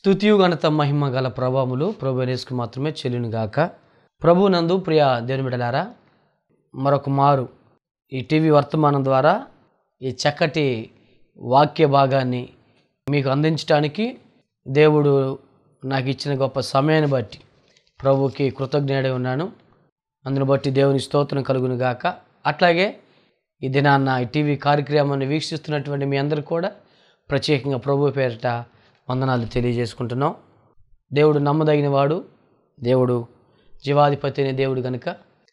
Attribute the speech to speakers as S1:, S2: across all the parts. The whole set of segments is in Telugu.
S1: స్తుతియు ఘనత మహిమ గల ప్రభావములు ప్రభు యేసుకు మాత్రమే చెల్లును గాక ప్రభు నందు ప్రియ దేవుని బిడ్డలారా మరొక మారు ఈ టీవీ వర్తమానం ద్వారా ఈ చక్కటి వాక్య భాగాన్ని మీకు అందించడానికి దేవుడు నాకు ఇచ్చిన గొప్ప సమయాన్ని బట్టి ప్రభుకి కృతజ్ఞుడై ఉన్నాను అందును బట్టి దేవుని స్తోత్రం కలుగును గాక అట్లాగే ఈ దినాన్న ఈ టీవీ కార్యక్రమాన్ని వీక్షిస్తున్నటువంటి మీ అందరూ కూడా ప్రత్యేకంగా ప్రభు పేరిట వందనాలు తెలియజేసుకుంటున్నాం దేవుడు నమ్మదగిన వాడు దేవుడు జీవాధిపతి అనే దేవుడు కనుక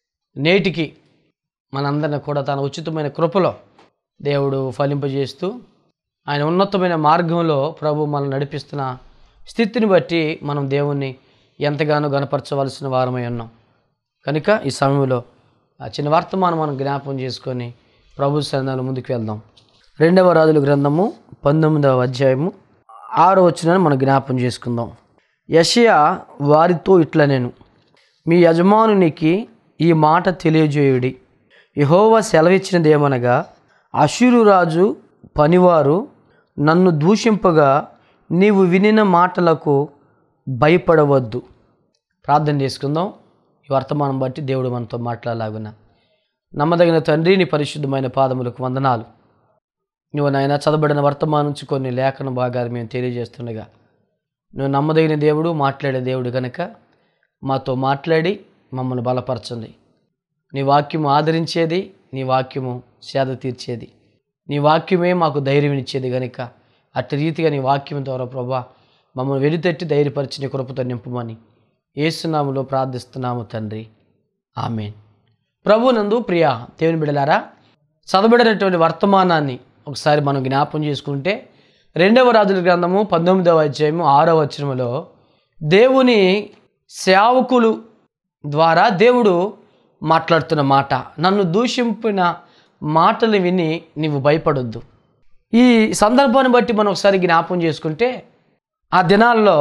S1: నేటికి మనందరిని కూడా తన ఉచితమైన కృపలో దేవుడు ఫలింపజేస్తూ ఆయన ఉన్నతమైన మార్గంలో ప్రభు మనల్ని నడిపిస్తున్న స్థితిని బట్టి మనం దేవుణ్ణి ఎంతగానో గనపరచవలసిన వారమై ఉన్నాం కనుక ఈ సమయంలో ఆ చిన్న వర్తమానం మనం జ్ఞాపకం చేసుకొని ప్రభు సన్నిధానం ముందుకు వెళ్దాం రెండవ రాజుల గ్రంథము పంతొమ్మిదవ అధ్యాయము ఆరో వచ్చిన మనం జ్ఞాపకం చేసుకుందాం యషయా వారితో ఇట్లా నేను మీ యజమానునికి ఈ మాట తెలియజేయుడి యహోవ సెలవిచ్చినదేమనగా అశురు రాజు పనివారు నన్ను దూషింపగా నీవు వినిన మాటలకు భయపడవద్దు ప్రార్థన చేసుకుందాం ఈ వర్తమానం బట్టి దేవుడు మనతో మాట్లాడలాగున నమ్మదగిన తండ్రి నీ పరిశుద్ధమైన పాదములకు వందనాలు నువ్వు నాయన చదవబడిన వర్తమానం నుంచి కొన్ని లేఖన భాగాలు మేము తెలియజేస్తుండగా నువ్వు నమ్మదగిన దేవుడు మాట్లాడే దేవుడు కనుక మాతో మాట్లాడి మమ్మల్ని బలపరచండి నీ వాక్యము ఆదరించేది నీ వాక్యము సేద తీర్చేది నీ వాక్యమే మాకు ధైర్యం ఇచ్చేది కనుక అట్టి రీతిగా నీ వాక్యం ద్వారా ప్రభా మమ్మల్ని వెలితెట్టి ధైర్యపరిచి నీ కృపతో నింపమని ఏసునాములో ప్రార్థిస్తున్నాము తండ్రి ఆమెన్ ప్రభునందు ప్రియ దేవుని బిడలారా చదవబడినటువంటి వర్తమానాన్ని ఒకసారి మనం జ్ఞాపం చేసుకుంటే రెండవ రాజుల గ్రంథము పంతొమ్మిదవ అధ్యాయము ఆరవ వచనములో దేవుని సేవకులు ద్వారా దేవుడు మాట్లాడుతున్న మాట నన్ను దూషింపిన మాటలు విని నీవు భయపడొద్దు ఈ సందర్భాన్ని బట్టి మనం ఒకసారి జ్ఞాపం చేసుకుంటే ఆ దినాల్లో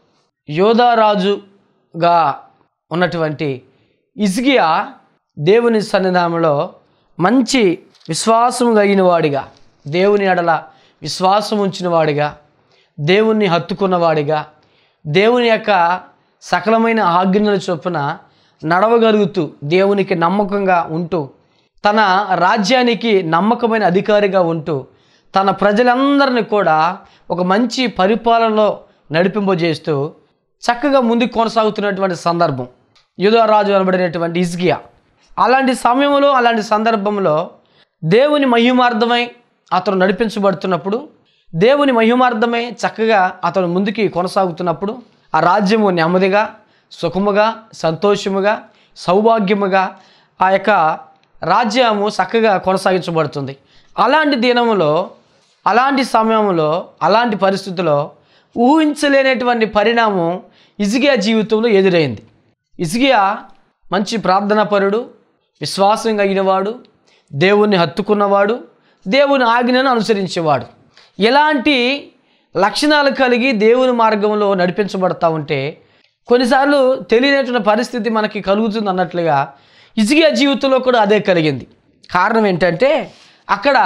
S1: యోధారాజుగా ఉన్నటువంటి ఇజ్గియా దేవుని సన్నిధానంలో మంచి విశ్వాసం కలిగిన వాడిగా దేవుని ఎడల విశ్వాసం ఉంచిన వాడిగా దేవుణ్ణి హత్తుకున్నవాడిగా దేవుని యొక్క సకలమైన ఆజ్ఞల చొప్పున నడవగలుగుతూ దేవునికి నమ్మకంగా ఉంటూ తన రాజ్యానికి నమ్మకమైన అధికారిగా ఉంటూ తన ప్రజలందరిని కూడా ఒక మంచి పరిపాలనలో నడిపింపజేస్తూ చక్కగా ముందుకు కొనసాగుతున్నటువంటి సందర్భం యుధరాజు అనబడినటువంటి ఇజ్గియా అలాంటి సమయంలో అలాంటి సందర్భంలో దేవుని మహిమార్థమై అతను నడిపించబడుతున్నప్పుడు దేవుని మహిమార్థమై చక్కగా అతను ముందుకి కొనసాగుతున్నప్పుడు ఆ రాజ్యము నెమ్మదిగా సుఖముగా సంతోషముగా సౌభాగ్యముగా ఆ యొక్క రాజ్యము చక్కగా కొనసాగించబడుతుంది అలాంటి దినములో అలాంటి సమయంలో అలాంటి పరిస్థితుల్లో ఊహించలేనటువంటి పరిణామం ఇజిగియా జీవితంలో ఎదురైంది ఇజిగియా మంచి ప్రార్థనాపరుడు విశ్వాసం కలిగినవాడు దేవుణ్ణి హత్తుకున్నవాడు దేవుని ఆజ్ఞను అనుసరించేవాడు ఎలాంటి లక్షణాలు కలిగి దేవుని మార్గంలో నడిపించబడతా ఉంటే కొన్నిసార్లు తెలియనటువంటి పరిస్థితి మనకి కలుగుతుంది అన్నట్లుగా ఇజిగియా జీవితంలో కూడా అదే కలిగింది కారణం ఏంటంటే అక్కడ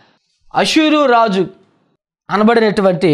S1: అషూరు రాజు అనబడినటువంటి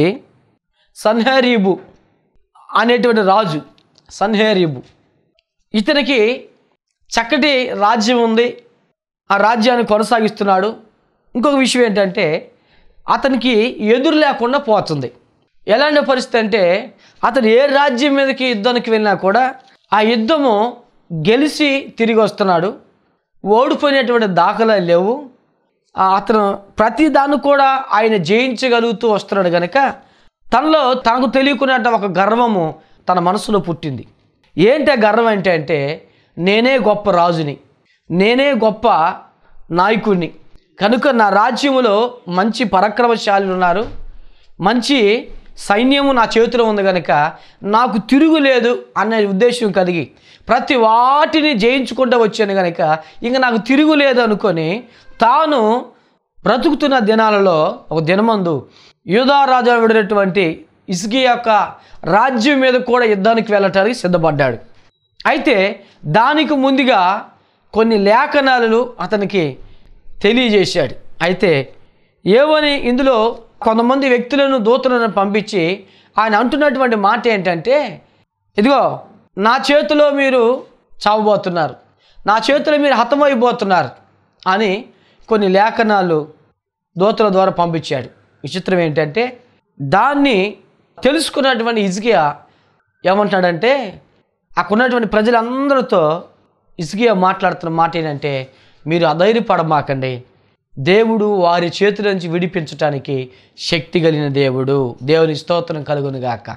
S1: సన్హరీబు అనేటువంటి రాజు సన్హరీబు ఇతనికి చక్కటి రాజ్యం ఉంది ఆ రాజ్యాన్ని కొనసాగిస్తున్నాడు ఇంకొక విషయం ఏంటంటే అతనికి ఎదురు లేకుండా పోతుంది ఎలాంటి పరిస్థితి అంటే అతను ఏ రాజ్యం మీదకి యుద్ధానికి వెళ్ళినా కూడా ఆ యుద్ధము గెలిచి తిరిగి వస్తున్నాడు ఓడిపోయినటువంటి దాఖలాలు లేవు ఆ అతను ప్రతి దాన్ని కూడా ఆయన జయించగలుగుతూ వస్తున్నాడు కనుక తనలో తనకు తెలియకున్నట్టు ఒక గర్వము తన మనసులో పుట్టింది ఏంటి ఆ గర్వం అంటే అంటే నేనే గొప్ప రాజుని నేనే గొప్ప నాయకుడిని కనుక నా రాజ్యములో మంచి పరాక్రమశాలులు ఉన్నారు మంచి సైన్యము నా చేతిలో ఉంది కనుక నాకు తిరుగులేదు అనే ఉద్దేశం కలిగి ప్రతి వాటిని జయించుకుంటూ వచ్చాను కనుక ఇంక నాకు తిరుగులేదు అనుకొని తాను బ్రతుకుతున్న దినాలలో ఒక దినమందు యూదారాజు విడినటువంటి ఇసుకి యొక్క రాజ్యం మీద కూడా యుద్ధానికి వెళ్ళటానికి సిద్ధపడ్డాడు అయితే దానికి ముందుగా కొన్ని లేఖనాలను అతనికి తెలియజేశాడు అయితే ఏమని ఇందులో కొంతమంది వ్యక్తులను దూతలను పంపించి ఆయన అంటున్నటువంటి మాట ఏంటంటే ఇదిగో నా చేతిలో మీరు చావబోతున్నారు నా చేతిలో మీరు హతమైపోతున్నారు అని కొన్ని లేఖనాలు దోతల ద్వారా పంపించాడు విచిత్రం ఏంటంటే దాన్ని తెలుసుకున్నటువంటి ఇజ్కియా ఏమంటాడంటే అక్కడ ఉన్నటువంటి ప్రజలందరితో ఇసుకియా మాట్లాడుతున్న మాట ఏంటంటే మీరు అధైర్యపడమాకండి దేవుడు వారి చేతుల నుంచి విడిపించటానికి శక్తి కలిగిన దేవుడు దేవుని స్తోత్రం కలుగును గాక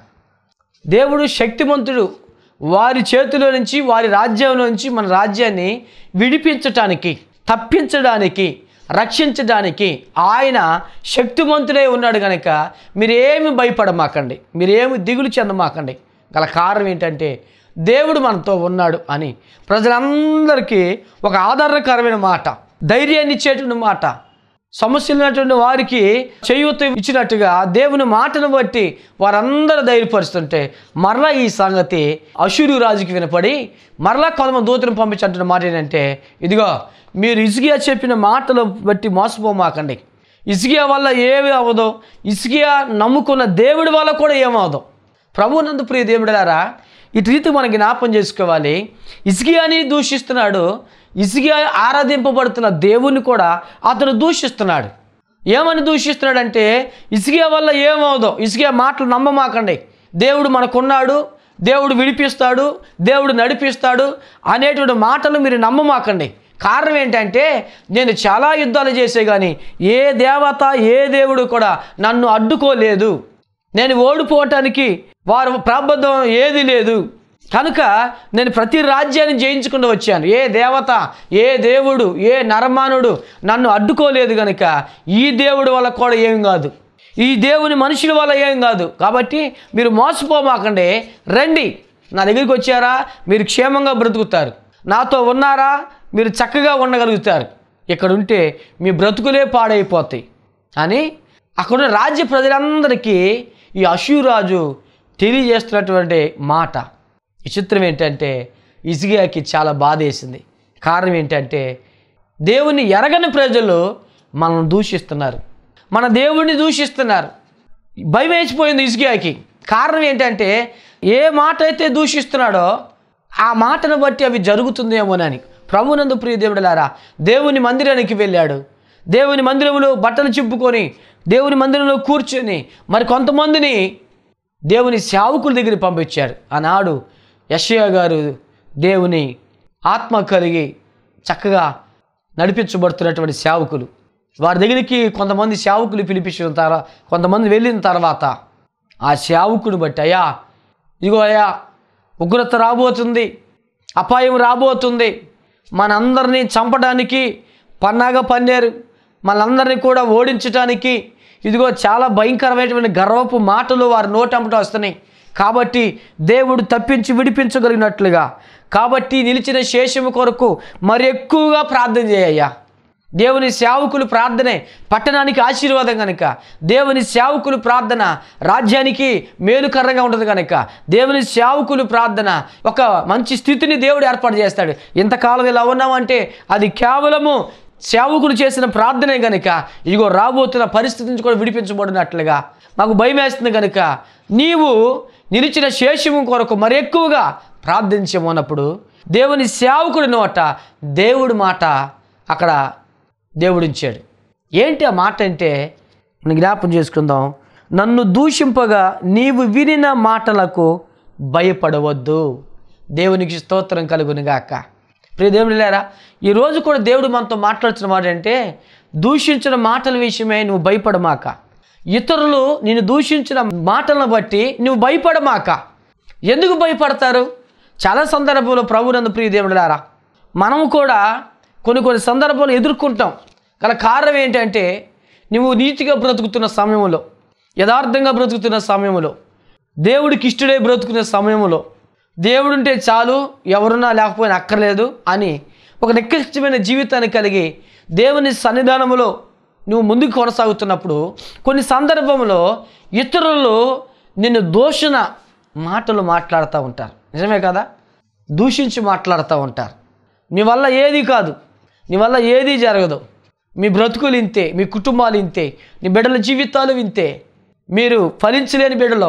S1: దేవుడు శక్తిమంతుడు వారి చేతిలో నుంచి వారి రాజ్యంలో నుంచి మన రాజ్యాన్ని విడిపించటానికి తప్పించడానికి రక్షించడానికి ఆయన శక్తిమంతుడై ఉన్నాడు కనుక మీరేమి భయపడమాకండి మీరేమి దిగులు చెందమాకండి గల కారణం ఏంటంటే దేవుడు మనతో ఉన్నాడు అని ప్రజలందరికీ ఒక ఆధారకరమైన మాట ధైర్యాన్ని ఇచ్చేటువంటి మాట సమస్యలు ఉన్నటువంటి వారికి చేయూత ఇచ్చినట్టుగా దేవుని మాటను బట్టి వారందరూ ధైర్యపరుస్తుంటే మరలా ఈ సంగతి అశురు రాజుకి వినపడి మరలా కొంతమంది దూతను పంపించంటున్న మాట ఏంటంటే ఇదిగో మీరు ఇసుగియా చెప్పిన మాటలు బట్టి మోసపోమాకండి ఇసుగియా వల్ల ఏమి అవ్వదో ఇసుగియా నమ్ముకున్న దేవుడి వల్ల కూడా ఏమవదు ప్రభునందు ప్రియ దేవుడారా ఇటు రీతి మనకి జ్ఞాపం చేసుకోవాలి ఇసుగియాని దూషిస్తున్నాడు ఇసుగియా ఆరాధింపబడుతున్న దేవుణ్ణి కూడా అతను దూషిస్తున్నాడు ఏమని దూషిస్తున్నాడంటే ఇసుగియా వల్ల ఏమవుదో ఇసుగియా మాటలు నమ్మమాకండి దేవుడు మనకున్నాడు దేవుడు విడిపిస్తాడు దేవుడు నడిపిస్తాడు అనేటువంటి మాటలు మీరు నమ్మమాకండి కారణం ఏంటంటే నేను చాలా యుద్ధాలు చేసే కానీ ఏ దేవత ఏ దేవుడు కూడా నన్ను అడ్డుకోలేదు నేను ఓడిపోవటానికి వారు ప్రాబద్ధం ఏది లేదు కనుక నేను ప్రతి రాజ్యాన్ని జయించుకుంటూ వచ్చాను ఏ దేవత ఏ దేవుడు ఏ నరమానుడు నన్ను అడ్డుకోలేదు కనుక ఈ దేవుడు వల్ల కూడా ఏం కాదు ఈ దేవుని మనుషుల వల్ల ఏం కాదు కాబట్టి మీరు మోసపోమాకండి రండి నా దగ్గరికి వచ్చారా మీరు క్షేమంగా బ్రతుకుతారు నాతో ఉన్నారా మీరు చక్కగా ఉండగలుగుతారు ఇక్కడ ఉంటే మీ బ్రతుకులే పాడైపోతాయి అని అక్కడున్న రాజ్య ప్రజలందరికీ ఈ అశూరాజు తెలియజేస్తున్నటువంటి మాట విచిత్రం ఏంటంటే ఇసుగియాకి చాలా బాధ వేసింది కారణం ఏంటంటే దేవుని ఎరగని ప్రజలు మనల్ని దూషిస్తున్నారు మన దేవుణ్ణి దూషిస్తున్నారు భయం వేసిపోయింది ఇసుగియాకి కారణం ఏంటంటే ఏ మాట అయితే దూషిస్తున్నాడో ఆ మాటను బట్టి అవి జరుగుతుందేమోనని ప్రభునందు ప్రియ దేవుడులారా దేవుని మందిరానికి వెళ్ళాడు దేవుని మందిరంలో బట్టలు చింపుకొని దేవుని మందిరంలో కూర్చొని మరి కొంతమందిని దేవుని సేవకుల దగ్గర పంపించాడు ఆనాడు యషయా గారు దేవుని ఆత్మ కలిగి చక్కగా నడిపించబడుతున్నటువంటి సేవకులు వారి దగ్గరికి కొంతమంది సేవకులు పిలిపించిన తర్వాత కొంతమంది వెళ్ళిన తర్వాత ఆ సేవకుని బట్టి అయ్యా ఇగో అయ్యా ఉగ్రత రాబోతుంది అపాయం రాబోతుంది మనందరినీ చంపడానికి పన్నాగా పన్నారు మనందరినీ కూడా ఓడించడానికి ఇదిగో చాలా భయంకరమైనటువంటి గర్వపు మాటలు వారి నోటంపట వస్తున్నాయి కాబట్టి దేవుడు తప్పించి విడిపించగలిగినట్లుగా కాబట్టి నిలిచిన శేషము కొరకు మరి ఎక్కువగా ప్రార్థన చేయయ్యా దేవుని సేవకులు ప్రార్థనే పట్టణానికి ఆశీర్వాదం కనుక దేవుని సేవకులు ప్రార్థన రాజ్యానికి మేలుకరంగా ఉంటుంది కనుక దేవుని సేవకులు ప్రార్థన ఒక మంచి స్థితిని దేవుడు ఏర్పాటు చేస్తాడు ఇంతకాలం ఇలా ఉన్నామంటే అది కేవలము సేవకులు చేసిన ప్రార్థనే కనుక ఇదిగో రాబోతున్న పరిస్థితి నుంచి కూడా విడిపించబడినట్లుగా మాకు భయం వేస్తుంది కనుక నీవు నిలిచిన శేషము కొరకు మరి ఎక్కువగా ప్రార్థించమన్నప్పుడు దేవుని సేవకుడి నోట దేవుడి మాట అక్కడ దేవుడు ఇచ్చాడు ఏంటి ఆ మాట అంటే మనం జ్ఞాపం చేసుకుందాం నన్ను దూషింపగా నీవు వినిన మాటలకు భయపడవద్దు దేవునికి స్తోత్రం కలుగునుగాక ప్రియ దేవుడు లేరా ఈరోజు కూడా దేవుడు మనతో మాట్లాడుతున్న మాట అంటే దూషించిన మాటల విషయమే నువ్వు భయపడమాక ఇతరులు నిన్ను దూషించిన మాటలను బట్టి నువ్వు భయపడమాక ఎందుకు భయపడతారు చాలా సందర్భంలో ప్రభునందు ప్రియ దేవుడులారా మనము కూడా కొన్ని కొన్ని సందర్భాలు ఎదుర్కొంటాం గల కారణం ఏంటంటే నువ్వు నీతిగా బ్రతుకుతున్న సమయంలో యథార్థంగా బ్రతుకుతున్న సమయంలో దేవుడికి ఇష్టడై బ్రతుకునే సమయంలో దేవుడుంటే చాలు ఎవరున్నా లేకపోయినా అక్కర్లేదు అని ఒక నికృష్టమైన జీవితాన్ని కలిగి దేవుని సన్నిధానంలో నువ్వు ముందుకు కొనసాగుతున్నప్పుడు కొన్ని సందర్భంలో ఇతరులు నిన్ను దూషణ మాటలు మాట్లాడుతూ ఉంటారు నిజమే కదా దూషించి మాట్లాడుతూ ఉంటారు నీ వల్ల ఏది కాదు నీ వల్ల ఏది జరగదు మీ బ్రతుకులు ఇంతే మీ కుటుంబాలు ఇంతే నీ బిడ్డల జీవితాలు ఇంతే మీరు ఫలించలేని బిడ్డలో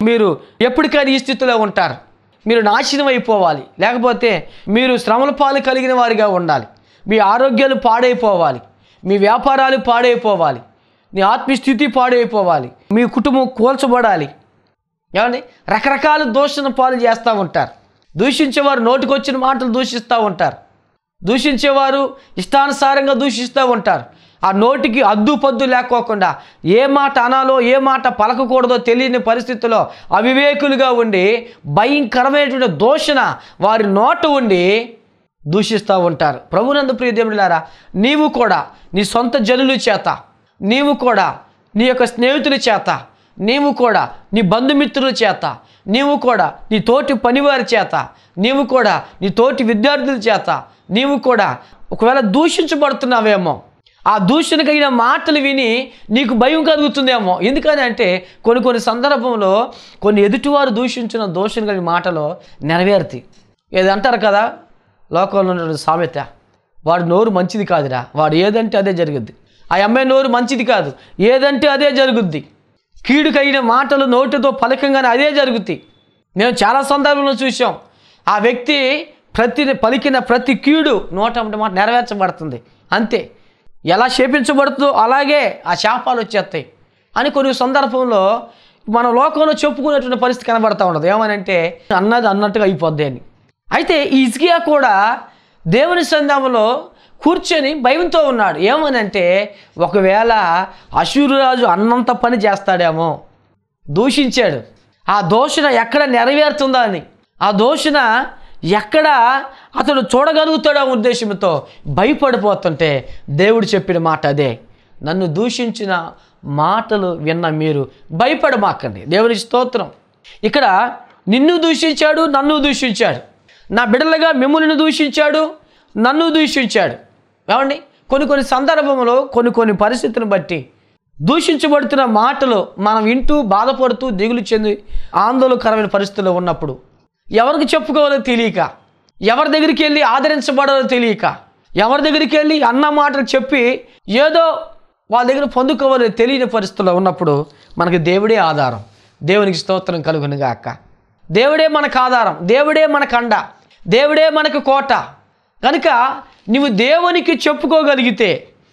S1: మీరు ఎప్పటికైనా ఈ స్థితిలో ఉంటారు మీరు నాశనం అయిపోవాలి లేకపోతే మీరు శ్రమల పాలు కలిగిన వారిగా ఉండాలి మీ ఆరోగ్యాలు పాడైపోవాలి మీ వ్యాపారాలు పాడైపోవాలి మీ ఆత్మస్థితి పాడైపోవాలి మీ కుటుంబం కూల్చబడాలి ఏమండి రకరకాల దూషణ పాలు చేస్తూ ఉంటారు దూషించేవారు నోటికొచ్చిన మాటలు దూషిస్తూ ఉంటారు దూషించేవారు ఇష్టానుసారంగా దూషిస్తూ ఉంటారు ఆ నోటికి అద్దు పద్దు లేకోకుండా ఏ మాట అనాలో ఏ మాట పలకకూడదో తెలియని పరిస్థితిలో అవివేకులుగా ఉండి భయంకరమైనటువంటి దూషణ వారి నోట ఉండి దూషిస్తూ ఉంటారు ప్రభునందు ప్రియదేవులారా నీవు కూడా నీ సొంత జనుల చేత నీవు కూడా నీ యొక్క స్నేహితుల చేత నీవు కూడా నీ బంధుమిత్రుల చేత నీవు కూడా నీ తోటి పనివారి చేత నీవు కూడా నీ తోటి విద్యార్థుల చేత నీవు కూడా ఒకవేళ దూషించబడుతున్నావేమో ఆ దూషణ కలిగిన మాటలు విని నీకు భయం కలుగుతుందేమో ఎందుకని అంటే కొన్ని కొన్ని సందర్భంలో కొన్ని ఎదుటివారు దూషించిన దూషణ కలిగిన మాటలు నెరవేరుతాయి ఏది అంటారు కదా లోకంలో ఉన్న సామెత వాడు నోరు మంచిది కాదురా వాడు ఏదంటే అదే జరుగుద్ది ఆ అమ్మాయి నోరు మంచిది కాదు ఏదంటే అదే జరుగుద్ది కీడు కలిగిన మాటలు నోటితో పలకంగానే అదే జరుగుతాయి మేము చాలా సందర్భంలో చూసాం ఆ వ్యక్తి ప్రతి పలికిన ప్రతి కీడు నోట ఉంటే మాట నెరవేర్చబడుతుంది అంతే ఎలా శేపించబడుతుందో అలాగే ఆ శాపాలు వచ్చేస్తాయి అని కొన్ని సందర్భంలో మన లోకంలో చెప్పుకునేటువంటి పరిస్థితి కనబడతా ఉండదు ఏమనంటే అన్నది అన్నట్టుగా అయిపోద్ది అని అయితే ఈ ఇజ్కియా కూడా దేవుని సందర్భంలో కూర్చొని భయంతో ఉన్నాడు ఏమనంటే ఒకవేళ అశూరురాజు అన్నంత పని చేస్తాడేమో దూషించాడు ఆ దోషణ ఎక్కడ నెరవేరుతుందా అని ఆ దోషణ ఎక్కడ అతడు చూడగలుగుతాడో ఉద్దేశంతో భయపడిపోతుంటే దేవుడు చెప్పిన మాట అదే నన్ను దూషించిన మాటలు విన్న మీరు భయపడమాకండి దేవుని స్తోత్రం ఇక్కడ నిన్ను దూషించాడు నన్ను దూషించాడు నా బిడ్డలుగా మిమ్మల్ని దూషించాడు నన్ను దూషించాడు ఏమండి కొన్ని కొన్ని సందర్భంలో కొన్ని కొన్ని పరిస్థితులను బట్టి దూషించబడుతున్న మాటలు మనం వింటూ బాధపడుతూ దిగులు చెంది ఆందోళనకరమైన పరిస్థితుల్లో ఉన్నప్పుడు ఎవరికి చెప్పుకోవాలో తెలియక ఎవరి దగ్గరికి వెళ్ళి ఆదరించబడాలో తెలియక ఎవరి దగ్గరికి వెళ్ళి అన్న మాటలు చెప్పి ఏదో వాళ్ళ దగ్గర పొందుకోవాలో తెలియని పరిస్థితుల్లో ఉన్నప్పుడు మనకి దేవుడే ఆధారం దేవునికి స్తోత్రం కలుగును గాక దేవుడే మనకు ఆధారం దేవుడే మనకు అండ దేవుడే మనకు కోట కనుక నువ్వు దేవునికి చెప్పుకోగలిగితే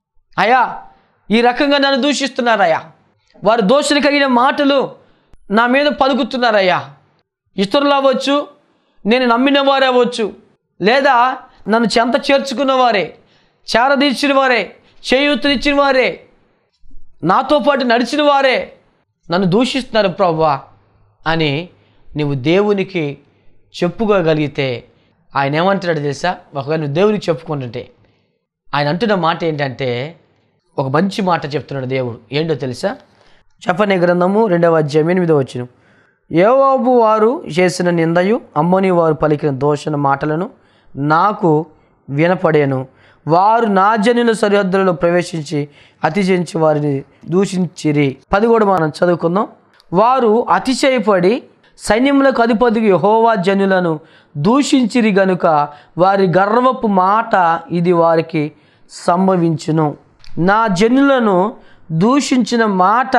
S1: అయా ఈ రకంగా నన్ను దూషిస్తున్నారయ్యా వారు దోషులు కలిగిన మాటలు నా మీద పలుకుతున్నారయ్యా ఇతరులు అవ్వచ్చు నేను నమ్మిన వారే అవ్వచ్చు లేదా నన్ను చెంత చేర్చుకున్న వారే చేరదీర్చిన వారే చేయూతనిచ్చిన వారే నాతో పాటు నడిచిన వారే నన్ను దూషిస్తున్నారు ప్రభా అని నువ్వు దేవునికి చెప్పుకోగలిగితే ఆయన ఏమంటున్నాడు తెలుసా ఒకవేళ నువ్వు దేవునికి చెప్పుకుంటుంటే ఆయన అంటున్న మాట ఏంటంటే ఒక మంచి మాట చెప్తున్నాడు దేవుడు ఏంటో తెలుసా చెప్పని గ్రంథము రెండవ అధ్యాయం ఎనిమిదో వచ్చిన యోవాబు వారు చేసిన నిందయు అమ్మని వారు పలికిన దోషణ మాటలను నాకు వినపడేను వారు నా జనుల సరిహద్దులలో ప్రవేశించి అతిశయించి వారిని దూషించిరి పది కూడా మనం చదువుకుందాం వారు అతిశయపడి సైన్యములకు అధిపతికి యెహోవా జనులను దూషించిరి గనుక వారి గర్వపు మాట ఇది వారికి సంభవించును నా జనులను దూషించిన మాట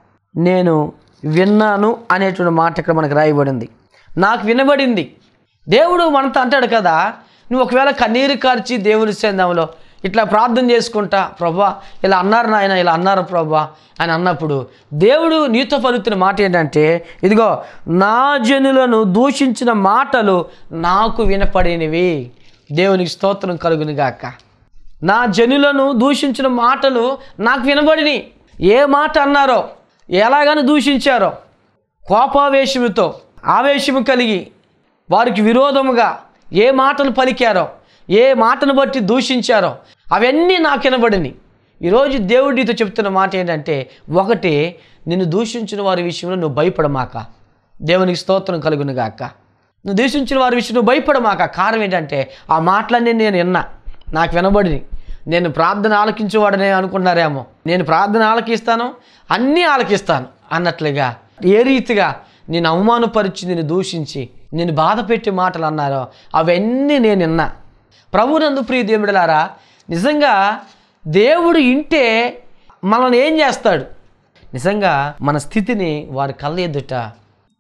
S1: నేను విన్నాను అనేటువంటి మాట ఇక్కడ మనకు రాయబడింది నాకు వినబడింది దేవుడు మనతో అంటాడు కదా నువ్వు ఒకవేళ కన్నీరు కార్చి దేవుని సేందంలో ఇట్లా ప్రార్థన చేసుకుంటా ప్రభా ఇలా అన్నారు నాయన ఇలా అన్నారు ప్రభా అని అన్నప్పుడు దేవుడు నీతో పలుకుతున్న మాట ఏంటంటే ఇదిగో నా జనులను దూషించిన మాటలు నాకు వినపడినవి దేవునికి స్తోత్రం కలుగును గాక నా జనులను దూషించిన మాటలు నాకు వినబడిని ఏ మాట అన్నారో ఎలాగని దూషించారో కోపావేశముతో ఆవేశము కలిగి వారికి విరోధముగా ఏ మాటలు పలికారో ఏ మాటను బట్టి దూషించారో అవన్నీ నాకు వినబడిని ఈరోజు దేవుడు నీతో చెప్తున్న మాట ఏంటంటే ఒకటి నిన్ను దూషించిన వారి విషయంలో నువ్వు భయపడమాక దేవునికి స్తోత్రం కలుగును గాక నువ్వు దూషించిన వారి విషయం నువ్వు భయపడమాక కారణం ఏంటంటే ఆ మాటలన్నీ నేను విన్నా నాకు వినబడిని నేను ప్రార్థన ఆలకించేవాడనే అనుకున్నారేమో నేను ప్రార్థన ఆలకిస్తాను అన్నీ ఆలకిస్తాను అన్నట్లుగా ఏ రీతిగా నేను అవమానపరిచి నేను దూషించి నేను బాధ పెట్టే మాటలు అన్నారో అవన్నీ నేను విన్నా ప్రభునందు ప్రియ దేవుడులారా నిజంగా దేవుడు ఇంటే మనల్ని ఏం చేస్తాడు నిజంగా మన స్థితిని వారి కళ్ళ ఎదుట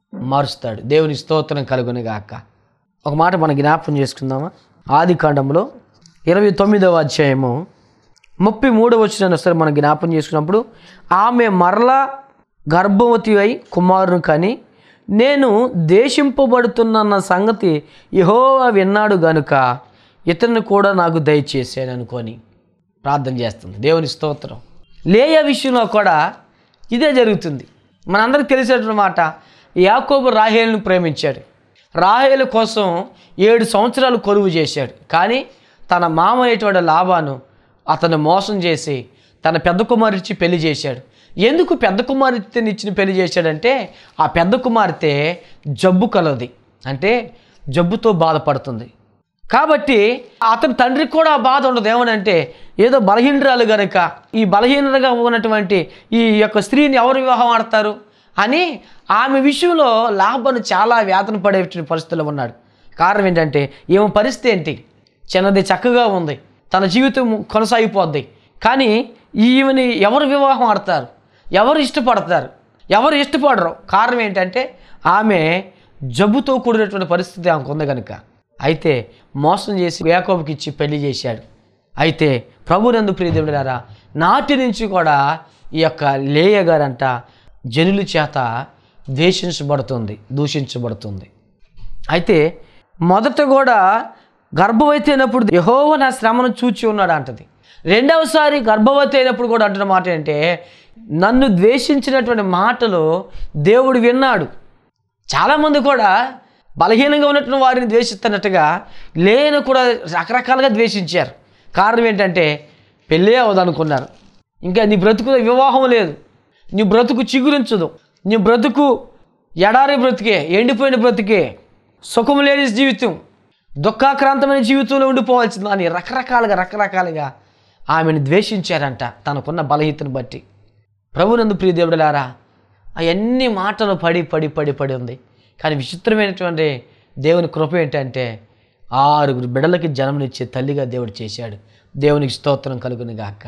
S1: మారుస్తాడు దేవుని స్తోత్రం కలుగును గాక ఒక మాట మనం జ్ఞాపకం చేసుకుందామా ఆది కాండంలో ఇరవై తొమ్మిదవ అధ్యాయము ముప్పై మూడవ వచ్చిన సరే మనం జ్ఞాపకం చేసుకున్నప్పుడు ఆమె మరలా గర్భవతి అయి కుమారుని కానీ నేను దేశింపబడుతున్న సంగతి యెహోవా విన్నాడు గనుక ఇతన్ని కూడా నాకు దయచేసాను అనుకొని ప్రార్థన చేస్తుంది దేవుని స్తోత్రం లేయ విషయంలో కూడా ఇదే జరుగుతుంది మనందరికి తెలిసేటువంటి మాట యాకోబు రాహేలును ప్రేమించాడు రాహేలు కోసం ఏడు సంవత్సరాలు కొలువు చేశాడు కానీ తన మామ అయినటువంటి లాభాను అతను మోసం చేసి తన పెద్ద కుమార్తె పెళ్లి చేశాడు ఎందుకు పెద్ద కుమార్తెని ఇచ్చిన పెళ్లి చేశాడంటే ఆ పెద్ద కుమార్తె జబ్బు కలది అంటే జబ్బుతో బాధపడుతుంది కాబట్టి అతని తండ్రికి కూడా ఆ బాధ ఉండదు ఏమనంటే ఏదో బలహీనరాలు గనుక ఈ బలహీనగా ఉన్నటువంటి ఈ యొక్క స్త్రీని ఎవరు వివాహం ఆడతారు అని ఆమె విషయంలో లాభను చాలా వేదన పడేటువంటి పరిస్థితుల్లో ఉన్నాడు కారణం ఏంటంటే ఈమె పరిస్థితి ఏంటి చిన్నది చక్కగా ఉంది తన జీవితం కొనసాగిపోద్ది కానీ ఈమెని ఎవరు వివాహం ఆడతారు ఎవరు ఇష్టపడతారు ఎవరు ఇష్టపడరు కారణం ఏంటంటే ఆమె జబ్బుతో కూడినటువంటి పరిస్థితి ఆమెకు ఉంది కనుక అయితే మోసం చేసి యాకోబుకి ఇచ్చి పెళ్లి చేశాడు అయితే ప్రభునందు ప్రియదేవుడారా నాటి నుంచి కూడా ఈ యొక్క లేయ గారంట జనుల చేత ద్వేషించబడుతుంది దూషించబడుతుంది అయితే మొదట కూడా గర్భవతి అయినప్పుడు యహోవ నా శ్రమను చూచి ఉన్నాడు అంటది రెండవసారి గర్భవతి అయినప్పుడు కూడా అంటున్న మాట ఏంటంటే నన్ను ద్వేషించినటువంటి మాటలు దేవుడు విన్నాడు చాలామంది కూడా బలహీనంగా ఉన్నటువంటి వారిని ద్వేషిస్తున్నట్టుగా లేని కూడా రకరకాలుగా ద్వేషించారు కారణం ఏంటంటే పెళ్ళే అవదనుకున్నారు ఇంకా నీ బ్రతుకు వివాహం లేదు నీ బ్రతుకు చిగురించదు నీ బ్రతుకు ఎడారి బ్రతికే ఎండిపోయిన బ్రతికే సుఖం లేని జీవితం దుఃఖాక్రాంతమైన జీవితంలో ఉండిపోవాల్సింది అని రకరకాలుగా రకరకాలుగా ఆమెను ద్వేషించారంట తనకున్న బలహీతను బట్టి ప్రభునందు ప్రియ దేవుడులారా అవన్నీ మాటలు పడి పడి పడి పడి ఉంది కానీ విచిత్రమైనటువంటి దేవుని కృప ఏంటంటే ఆరుగురు బిడ్డలకి జన్మనిచ్చే తల్లిగా దేవుడు చేశాడు దేవునికి స్తోత్రం కలుగును గాక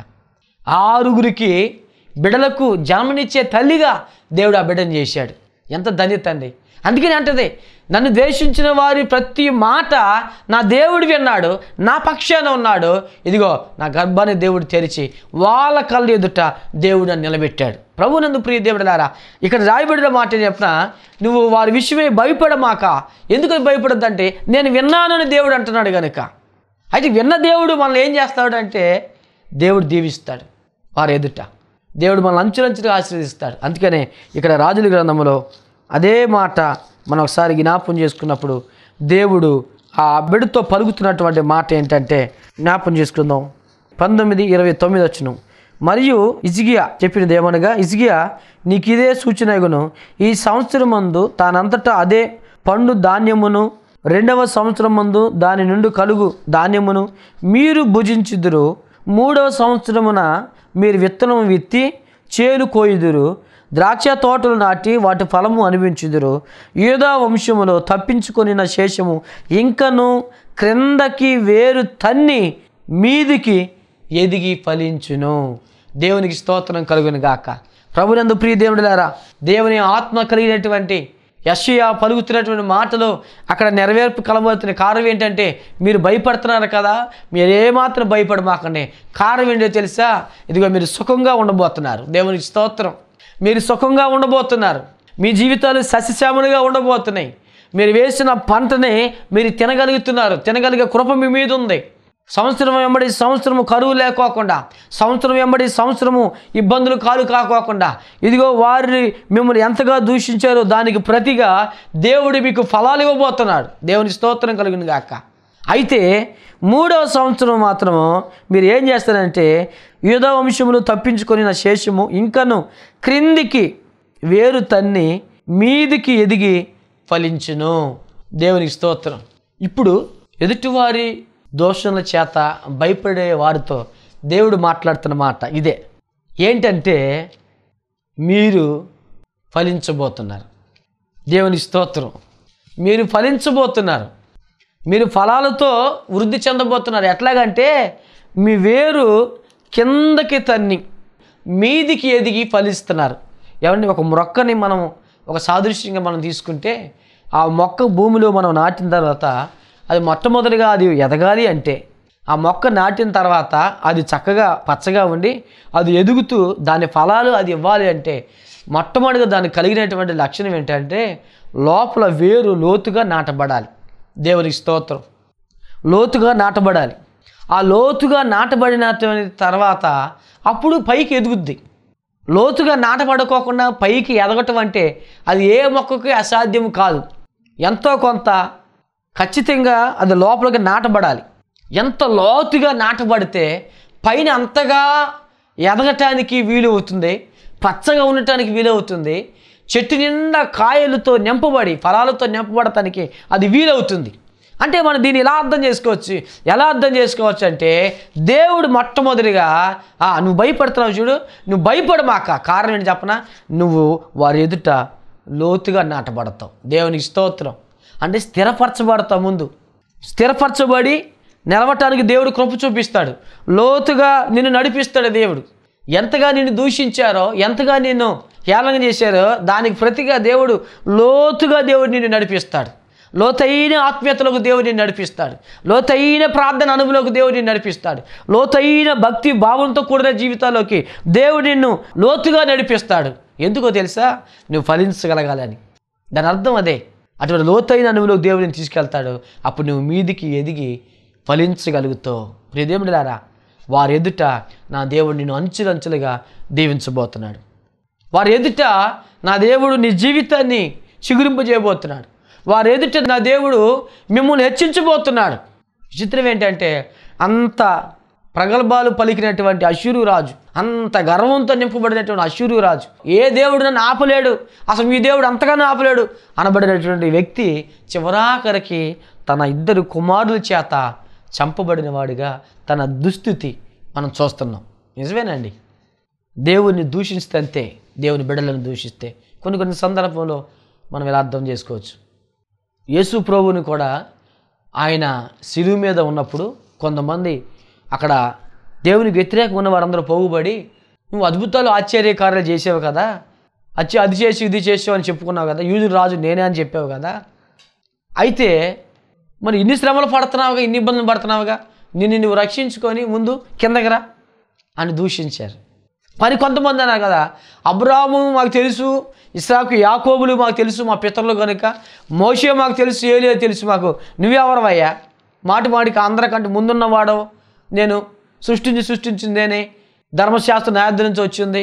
S1: ఆరుగురికి బిడ్డలకు జన్మనిచ్చే తల్లిగా దేవుడు ఆ బిడ్డను చేశాడు ఎంత ధన్యత అండి అందుకని అంటది నన్ను ద్వేషించిన వారి ప్రతి మాట నా దేవుడు విన్నాడు నా పక్షాన ఉన్నాడు ఇదిగో నా గర్భాన్ని దేవుడు తెరిచి వాళ్ళ కళ్ళు ఎదుట దేవుడు నన్ను నిలబెట్టాడు ప్రభు నందు ప్రియ దేవుడులారా ఇక్కడ రాయబడిన మాట చెప్పిన నువ్వు వారి విషయమే భయపడమాక ఎందుకు భయపడద్దంటే నేను విన్నానని దేవుడు అంటున్నాడు కనుక అయితే విన్న దేవుడు మనల్ని ఏం చేస్తాడంటే దేవుడు దీవిస్తాడు వారి ఎదుట దేవుడు మనల్ని అంచులంచులుగా ఆశీర్వదిస్తాడు అందుకనే ఇక్కడ రాజుల గ్రంథంలో అదే మాట మనం ఒకసారి జ్ఞాపం చేసుకున్నప్పుడు దేవుడు ఆ బిడ్డతో పలుకుతున్నటువంటి మాట ఏంటంటే జ్ఞాపం చేసుకుందాం పంతొమ్మిది ఇరవై తొమ్మిది వచ్చును మరియు ఇజిగియా చెప్పినది ఏమనగా ఇజిగియా నీకు ఇదే సూచనగును ఈ సంవత్సరం మందు తానంతటా అదే పండు ధాన్యమును రెండవ సంవత్సరం మందు దాని నుండి కలుగు ధాన్యమును మీరు భుజించుదురు మూడవ సంవత్సరమున మీరు విత్తనం విత్తి చేను కోయుదురు ద్రాక్ష తోటలు నాటి వాటి ఫలము అనిపించుదురు యూదా వంశములో తప్పించుకొనిన శేషము ఇంకను క్రిందకి వేరు తన్ని మీదికి ఎదిగి ఫలించును దేవునికి స్తోత్రం కలుగును గాక ప్రభునందు ప్రియ దేవుడులారా దేవుని ఆత్మ కలిగినటువంటి యషయా పలుకుతున్నటువంటి మాటలు అక్కడ నెరవేర్పు కలబోతున్న కారణం ఏంటంటే మీరు భయపడుతున్నారు కదా మీరు ఏమాత్రం భయపడమాకండి కారణం ఏంటో తెలుసా ఇదిగో మీరు సుఖంగా ఉండబోతున్నారు దేవునికి స్తోత్రం మీరు సుఖంగా ఉండబోతున్నారు మీ జీవితాలు సస్యశ్యామలుగా ఉండబోతున్నాయి మీరు వేసిన పంటని మీరు తినగలుగుతున్నారు తినగలిగే కృప మీ మీద ఉంది సంవత్సరం వెంబడి సంవత్సరము కరువు లేకోకుండా సంవత్సరం వెంబడి సంవత్సరము ఇబ్బందులు కాలు కాకోకుండా ఇదిగో వారిని మిమ్మల్ని ఎంతగా దూషించారో దానికి ప్రతిగా దేవుడు మీకు ఫలాలు ఇవ్వబోతున్నాడు దేవుని స్తోత్రం కలిగిన గాక అయితే మూడవ సంవత్సరం మాత్రము మీరు ఏం చేస్తారంటే యుధ వంశములు తప్పించుకొని శేషము ఇంకను క్రిందికి వేరు తన్ని మీదికి ఎదిగి ఫలించును దేవునికి స్తోత్రం ఇప్పుడు ఎదుటివారి దోషముల చేత భయపడే వారితో దేవుడు మాట్లాడుతున్న మాట ఇదే ఏంటంటే మీరు ఫలించబోతున్నారు దేవుని స్తోత్రం మీరు ఫలించబోతున్నారు మీరు ఫలాలతో వృద్ధి చెందబోతున్నారు ఎట్లాగంటే మీ వేరు కిందకి తన్ని మీదికి ఎదిగి ఫలిస్తున్నారు ఏమండి ఒక మొక్కని మనం ఒక సాదృశ్యంగా మనం తీసుకుంటే ఆ మొక్క భూమిలో మనం నాటిన తర్వాత అది మొట్టమొదటిగా అది ఎదగాలి అంటే ఆ మొక్క నాటిన తర్వాత అది చక్కగా పచ్చగా ఉండి అది ఎదుగుతూ దాని ఫలాలు అది ఇవ్వాలి అంటే మొట్టమొదటిగా దానికి కలిగినటువంటి లక్షణం ఏంటంటే లోపల వేరు లోతుగా నాటబడాలి దేవునికి స్తోత్రం లోతుగా నాటబడాలి ఆ లోతుగా నాటబడిన తర్వాత అప్పుడు పైకి ఎదుగుద్ది లోతుగా నాటబడుకోకుండా పైకి ఎదగటం అంటే అది ఏ మొక్కకి అసాధ్యం కాదు ఎంతో కొంత ఖచ్చితంగా అది లోపలికి నాటబడాలి ఎంత లోతుగా నాటబడితే పైన అంతగా ఎదగటానికి వీలు అవుతుంది పచ్చగా ఉండటానికి వీలవుతుంది చెట్టు నిండా కాయలతో నింపబడి ఫలాలతో నింపబడటానికి అది వీలవుతుంది అంటే మనం దీన్ని ఎలా అర్థం చేసుకోవచ్చు ఎలా అర్థం చేసుకోవచ్చు అంటే దేవుడు మొట్టమొదటిగా "ఆ, నువ్వు భయపడుతున్నావు చూడు నువ్వు భయపడమాక కారణం ఏంటి చెప్పనా నువ్వు వారి ఎదుట లోతుగా నాటబడతావు దేవునికి స్తోత్రం అంటే స్థిరపరచబడతావు ముందు స్థిరపరచబడి నిలవటానికి దేవుడు కృప చూపిస్తాడు లోతుగా నిన్ను నడిపిస్తాడు దేవుడు ఎంతగా నిన్ను దూషించారో ఎంతగా నిన్ను హేళన చేశారో దానికి ప్రతిగా దేవుడు లోతుగా దేవుడు నిన్ను నడిపిస్తాడు లోతైన ఆత్మీయతలకు దేవుడు నిన్ను నడిపిస్తాడు లోతైన ప్రార్థన అనుభవంలోకి దేవుడు నిన్ను నడిపిస్తాడు లోతైన భక్తి భావంతో కూడిన జీవితాల్లోకి దేవుడు నిన్ను లోతుగా నడిపిస్తాడు ఎందుకో తెలుసా నువ్వు ఫలించగలగాలని దాని అర్థం అదే అటువంటి లోతైన అనుభవంలోకి దేవుడిని తీసుకెళ్తాడు అప్పుడు నువ్వు మీదికి ఎదిగి ఫలించగలుగుతావు ప్రియదేవుడిలారా వారి ఎదుట నా దేవుడు నిన్ను అంచులంచులుగా దీవించబోతున్నాడు వారి ఎదుట నా దేవుడు నీ జీవితాన్ని చిగురింపజేయబోతున్నాడు వారి ఎదుట నా దేవుడు మిమ్మల్ని హెచ్చించబోతున్నాడు విచిత్రం ఏంటంటే అంత ప్రగల్భాలు పలికినటువంటి అశూరు రాజు అంత గర్వంతో నింపబడినటువంటి అశూరు రాజు ఏ దేవుడు నన్ను ఆపలేడు అసలు మీ దేవుడు అంతగానో ఆపలేడు అనబడినటువంటి వ్యక్తి చివరాఖరికి తన ఇద్దరు కుమారుల చేత చంపబడిన వాడిగా తన దుస్థితి మనం చూస్తున్నాం నిజమేనండి దేవుణ్ణి దూషిస్తే అంతే దేవుని బిడ్డలను దూషిస్తే కొన్ని కొన్ని సందర్భంలో మనం ఇలా అర్థం చేసుకోవచ్చు యేసు ప్రభువుని కూడా ఆయన శిలువు మీద ఉన్నప్పుడు కొంతమంది అక్కడ దేవునికి వ్యతిరేకంగా ఉన్న వారందరూ పోగుబడి నువ్వు అద్భుతాలు ఆశ్చర్యకార్యాలు చేసావు కదా అచ్చి అది చేసి ఇది చేసావు అని చెప్పుకున్నావు కదా యూదుడు రాజు నేనే అని చెప్పావు కదా అయితే మరి ఇన్ని శ్రమలు పడుతున్నావుగా ఇన్ని ఇబ్బందులు పడుతున్నావుగా నిన్ను నువ్వు రక్షించుకొని ముందు కిందకి రా అని దూషించారు మరి కొంతమంది అన్నారు కదా అబ్రాహము మాకు తెలుసు ఇస్రాకు యాకోబులు మాకు తెలుసు మా పితరులు కనుక మోషే మాకు తెలుసు ఏలియా తెలుసు మాకు నువ్వెవరవయ్యా మాటి మాటికి అందరికంటే ముందున్నవాడు నేను సృష్టించి సృష్టించిందేనే ధర్మశాస్త్ర న్యాయాధి నుంచి వచ్చింది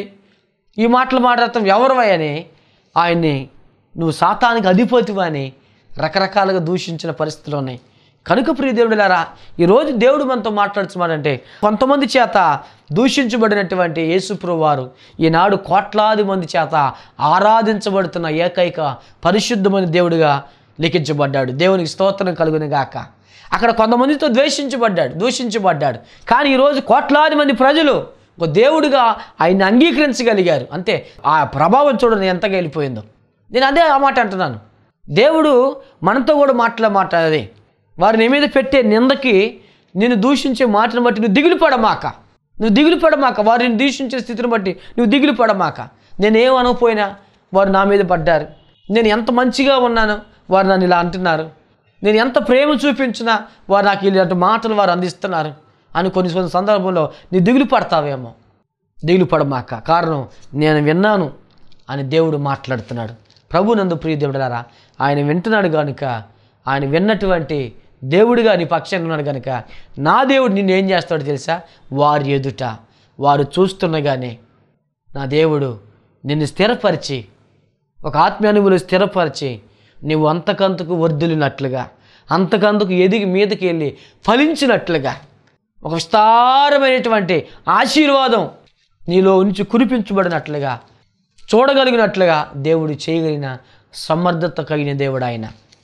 S1: ఈ మాటలు మాట్లాడతాం ఎవరివయ్యని ఆయన్ని నువ్వు సాతానికి అధిపతివా అని రకరకాలుగా దూషించిన పరిస్థితులు ఉన్నాయి కనుక ప్రియ దేవుడులారా ఈరోజు దేవుడు మనతో మాట్లాడుతున్నాడంటే కొంతమంది చేత దూషించబడినటువంటి యేసుప్రభు వారు ఈనాడు కోట్లాది మంది చేత ఆరాధించబడుతున్న ఏకైక పరిశుద్ధమైన దేవుడిగా లిఖించబడ్డాడు దేవునికి స్తోత్రం కలుగుని గాక అక్కడ కొంతమందితో ద్వేషించబడ్డాడు దూషించబడ్డాడు కానీ ఈరోజు కోట్లాది మంది ప్రజలు ఒక దేవుడిగా ఆయన్ని అంగీకరించగలిగారు అంతే ఆ ప్రభావం చూడండి ఎంతగా వెళ్ళిపోయిందో నేను అదే ఆ మాట అంటున్నాను దేవుడు మనతో కూడా మాటల మాట అదే వారి నీ మీద పెట్టే నిందకి నిన్ను దూషించే మాటను బట్టి నువ్వు దిగులు పడమాక నువ్వు దిగులు పడమాక వారిని దూషించే స్థితిని బట్టి నువ్వు దిగులు పడమాక నేనేం అనకపోయినా వారు నా మీద పడ్డారు నేను ఎంత మంచిగా ఉన్నాను వారు నన్ను ఇలా అంటున్నారు నేను ఎంత ప్రేమ చూపించినా వారు నాకు ఇలాంటి మాటలు వారు అందిస్తున్నారు అని కొన్ని కొన్ని సందర్భంలో నీ దిగులు పడతావేమో దిగులు పడమాక కారణం నేను విన్నాను అని దేవుడు మాట్లాడుతున్నాడు ప్రభు నందు ప్రియ దేవుడారా ఆయన వింటున్నాడు కనుక ఆయన విన్నటువంటి దేవుడిగా నీ పక్షాన ఉన్నాడు కనుక నా దేవుడు నిన్ను ఏం చేస్తాడో తెలుసా వారి ఎదుట వారు చూస్తుండగానే నా దేవుడు నిన్ను స్థిరపరిచి ఒక ఆత్మీయానుభూలు స్థిరపరిచి నువ్వు అంతకంతకు వర్ధిల్లినట్లుగా అంతకంతకు ఎదిగి మీదకి వెళ్ళి ఫలించినట్లుగా ఒక విస్తారమైనటువంటి ఆశీర్వాదం నీలో ఉంచి కురిపించబడినట్లుగా చూడగలిగినట్లుగా దేవుడు చేయగలిగిన సమర్థత కలిగిన దేవుడు ఆయన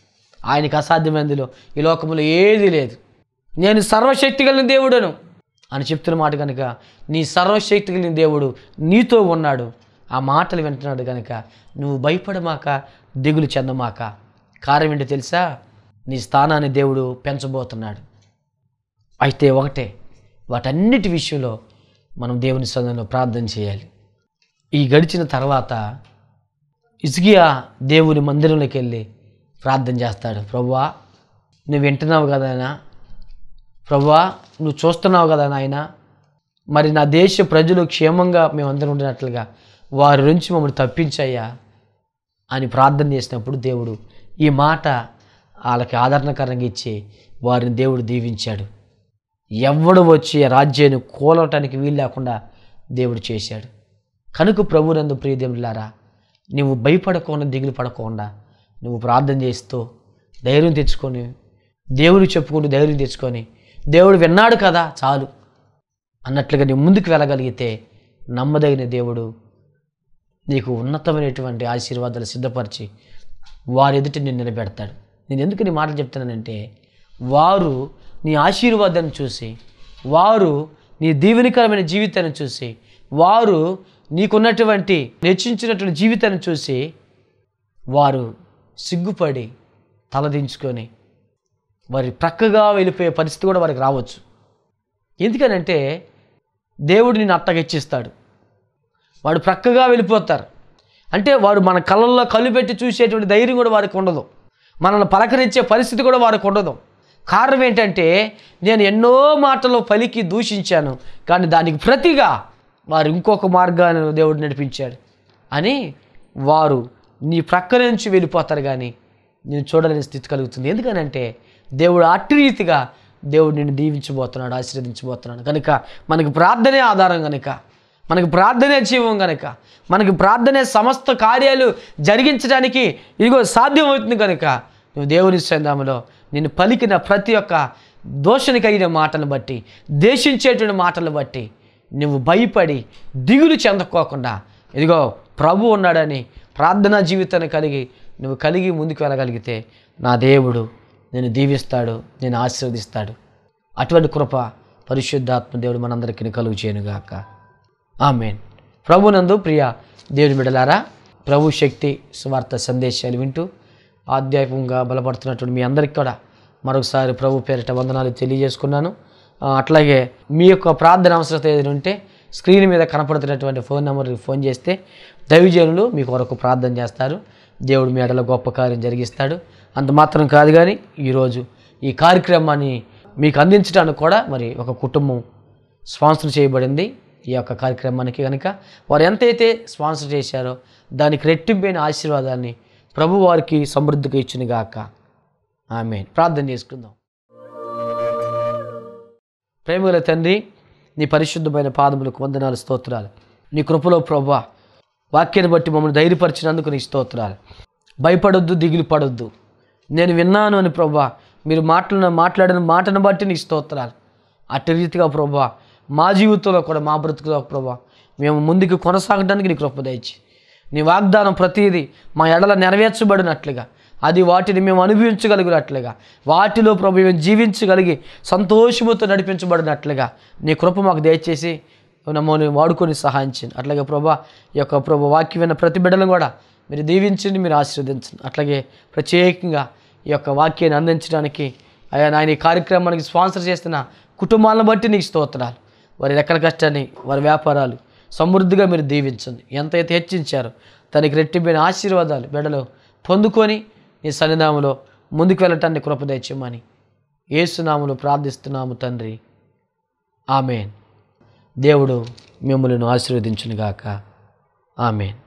S1: ఆయనకి అసాధ్యమైనదిలో ఈ లోకంలో ఏది లేదు నేను సర్వశక్తి కలిగిన దేవుడను అని చెప్తున్న మాట కనుక నీ సర్వశక్తి కలిగిన దేవుడు నీతో ఉన్నాడు ఆ మాటలు వింటున్నాడు కనుక నువ్వు భయపడమాక దిగులు చెందమాక కారణం ఏంటో తెలుసా నీ స్థానాన్ని దేవుడు పెంచబోతున్నాడు అయితే ఒకటే వాటన్నిటి విషయంలో మనం దేవుని సన్నిధిలో ప్రార్థన చేయాలి ఈ గడిచిన తర్వాత ఇసుకియా దేవుని మందిరంలోకి వెళ్ళి ప్రార్థన చేస్తాడు ప్రభువా నువ్వు వింటున్నావు కదా నాయనా ప్రభువా నువ్వు చూస్తున్నావు కదా నాయన మరి నా దేశ ప్రజలు క్షేమంగా మేమందరం ఉండినట్లుగా వారి నుంచి మమ్మల్ని తప్పించయ్యా అని ప్రార్థన చేసినప్పుడు దేవుడు ఈ మాట వాళ్ళకి ఆదరణకరంగా ఇచ్చి వారిని దేవుడు దీవించాడు ఎవడు వచ్చి ఆ రాజ్యాన్ని కూలవటానికి వీలు లేకుండా దేవుడు చేశాడు కనుక ప్రభునందు ప్రియదేవులారా నువ్వు భయపడకుండా దిగులు పడకుండా నువ్వు ప్రార్థన చేస్తూ ధైర్యం తెచ్చుకొని దేవుడు చెప్పుకుంటూ ధైర్యం తెచ్చుకొని దేవుడు విన్నాడు కదా చాలు అన్నట్లుగా నీ ముందుకు వెళ్ళగలిగితే నమ్మదగిన దేవుడు నీకు ఉన్నతమైనటువంటి ఆశీర్వాదాలు సిద్ధపరిచి వారి ఎదుట నేను నిలబెడతాడు నేను ఎందుకు నీ మాటలు చెప్తున్నానంటే వారు నీ ఆశీర్వాదాన్ని చూసి వారు నీ దీవెనికరమైన జీవితాన్ని చూసి వారు నీకున్నటువంటి హెచ్చించినటువంటి జీవితాన్ని చూసి వారు సిగ్గుపడి తలదించుకొని వారి ప్రక్కగా వెళ్ళిపోయే పరిస్థితి కూడా వారికి రావచ్చు ఎందుకనంటే దేవుడు నిన్ను అత్తగా హెచ్చిస్తాడు వాడు ప్రక్కగా వెళ్ళిపోతారు అంటే వారు మన కళ్ళల్లో కళ్ళు పెట్టి చూసేటువంటి ధైర్యం కూడా వారికి ఉండదు మనల్ని పలకరించే పరిస్థితి కూడా వారికి ఉండదు కారణం ఏంటంటే నేను ఎన్నో మాటలు పలికి దూషించాను కానీ దానికి ప్రతిగా వారు ఇంకొక మార్గాన్ని దేవుడు నడిపించాడు అని వారు నీ ప్రక్క నుంచి వెళ్ళిపోతారు కానీ నేను చూడలేని స్థితి కలుగుతుంది ఎందుకనంటే దేవుడు అట్టి రీతిగా దేవుడు నిన్ను దీవించబోతున్నాడు ఆశీర్వదించబోతున్నాడు కనుక మనకి ప్రార్థనే ఆధారం కనుక మనకి ప్రార్థనే జీవం కనుక మనకి ప్రార్థనే సమస్త కార్యాలు జరిగించడానికి ఇదిగో సాధ్యమవుతుంది కనుక నువ్వు దేవుని సందాములో నిన్ను పలికిన ప్రతి ఒక్క దోషని కలిగిన మాటలను బట్టి దేశించేటువంటి మాటలు బట్టి నువ్వు భయపడి దిగులు చెందకోకుండా ఇదిగో ప్రభు ఉన్నాడని ప్రార్థనా జీవితాన్ని కలిగి నువ్వు కలిగి ముందుకు వెళ్ళగలిగితే నా దేవుడు నేను దీవిస్తాడు నేను ఆశీర్వదిస్తాడు అటువంటి కృప పరిశుద్ధాత్మ దేవుడు మనందరికీ కలుగు చేయనుగాక ఆమెన్ ప్రభునందు ప్రియ దేవుని బిడలారా ప్రభు శక్తి సువార్త సందేశాలు వింటూ ఆధ్యాత్మికంగా బలపడుతున్నటువంటి మీ అందరికీ కూడా మరొకసారి ప్రభు పేరిట వందనాలు తెలియజేసుకున్నాను ఆ, అట్లాగే మీ యొక్క ప్రార్థన అవసరత ఏదైనా ఉంటే స్క్రీన్ మీద కనపడుతున్నటువంటి ఫోన్ నెంబర్కి ఫోన్ చేస్తే దైవజనులు మీ కొరకు ప్రార్థన చేస్తారు దేవుడు మీ ఎడల గొప్ప కార్యం జరిగిస్తాడు అంత మాత్రం కాదు కానీ ఈరోజు ఈ కార్యక్రమాన్ని మీకు అందించడానికి కూడా మరి ఒక కుటుంబం స్పాన్సర్ చేయబడింది ఈ యొక్క కార్యక్రమానికి కనుక వారు ఎంతైతే స్పాన్సర్ చేశారో దానికి రెట్టింపైన ఆశీర్వాదాన్ని ప్రభు వారికి సమృద్ధిగా ఇచ్చిన గాక ఆమె ప్రార్థన చేసుకుందాం ప్రేమగల తండ్రి నీ పరిశుద్ధమైన పాదములకు వందనాలు స్తోత్రాలు నీ కృపలో ప్రభా వాక్యాన్ని బట్టి మమ్మల్ని ధైర్యపరిచినందుకు నీ స్తోత్రాలు భయపడొద్దు దిగులు పడొద్దు నేను విన్నాను అని ప్రభా మీరు మాట్లాడిన మాట్లాడిన మాటను బట్టి నీ స్తోత్రాలు అట్టి రీతిగా ప్రభా మా జీవితంలో కూడా మా బ్రతుకులో ప్రభా మేము ముందుకు కొనసాగడానికి నీ కృప దయచి నీ వాగ్దానం ప్రతిదీ మా ఎడల నెరవేర్చబడినట్లుగా అది వాటిని మేము అనుభవించగలిగినట్లుగా వాటిలో ప్రభు మేము జీవించగలిగి సంతోషముతో నడిపించబడినట్లుగా నీ కృప మాకు దయచేసి మమ్మల్ని వాడుకొని సహాయం చేయండి అట్లాగే ప్రభా ఈ యొక్క ప్రభు వాక్యం విన్న ప్రతి బిడ్డలను కూడా మీరు దీవించండి మీరు ఆశీర్వదించండి అట్లాగే ప్రత్యేకంగా ఈ యొక్క వాక్యాన్ని అందించడానికి అయ్యా నాయన ఈ కార్యక్రమానికి స్పాన్సర్ చేస్తున్న కుటుంబాలను బట్టి నీకు స్తోత్రాలు వారి రెక్కల కష్టాన్ని వారి వ్యాపారాలు సమృద్ధిగా మీరు దీవించండి ఎంతైతే హెచ్చించారో తనకి రెట్టింపిన ఆశీర్వాదాలు బిడ్డలు పొందుకొని నీ సన్నిధామంలో ముందుకు వెళ్ళటాన్ని కృప దయచేయమని ఏసునాములు ప్రార్థిస్తున్నాము తండ్రి ఆమెన్ దేవుడు మిమ్మల్ని ఆశీర్వదించునుగాక ఆమెన్